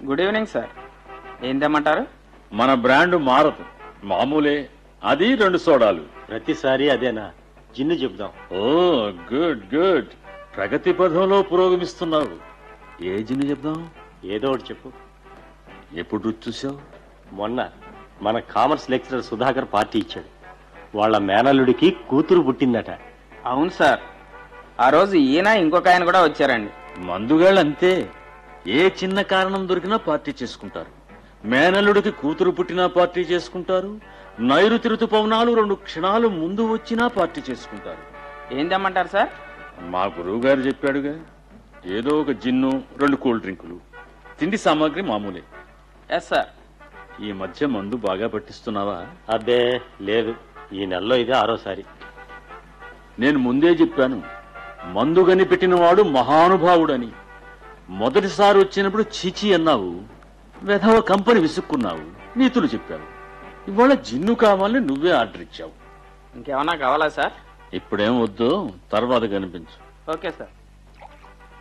good evening sir ఏం తెమ్మంటారు మన brand మారదు మామూలే అది రెండు సోడాలు ప్రతిసారి అదేనా జిన్ను చెబుదాం ఓ గుడ్ గుడ్ ప్రగతి పథంలో పురోగమిస్తున్నావు ఏ జిన్ను చెప్దాం ఏదో ఒకటి చెప్పు ఎప్పుడు రుచి చూసావు మొన్న మన కామర్స్ లెక్చరర్ సుధాకర్ పార్టీ ఇచ్చాడు వాళ్ళ మేనల్లుడికి కూతురు పుట్టిందట అవును సార్ ఆ రోజు ఈయన ఇంకొక ఆయన కూడా వచ్చారండి మందుగాళ్ళు అంతే ఏ చిన్న కారణం దొరికినా పార్టీ చేసుకుంటారు మేనల్లుడికి కూతురు పుట్టినా పార్టీ చేసుకుంటారు నైరుతి ఋతుపవనాలు రెండు క్షణాలు ముందు వచ్చినా పార్టీ చేసుకుంటారు ఏం తెమ్మంటారు సార్ మా గురువు గారు చెప్పాడుగా ఏదో ఒక జిన్ను రెండు కూల్ డ్రింకులు తిండి సామాగ్రి మామూలే ఎస్ సార్ ఈ మధ్య మందు బాగా పట్టిస్తున్నావా అబ్బే లేదు ఈ నెలలో ఇదే ఆరోసారి నేను ముందే చెప్పాను మందు కనిపెట్టిన వాడు మహానుభావుడని మొదటిసారి వచ్చినప్పుడు చీచి అన్నావు వెధవ కంపెనీ విసుక్కున్నావు నీతులు చెప్పావు ఇవాళ జిన్ను కావాలని నువ్వే ఆర్డర్ ఇచ్చావు ఇంకేమన్నా కావాలా సార్ ఇప్పుడేం వద్దు తర్వాత కనిపించు ఓకే సార్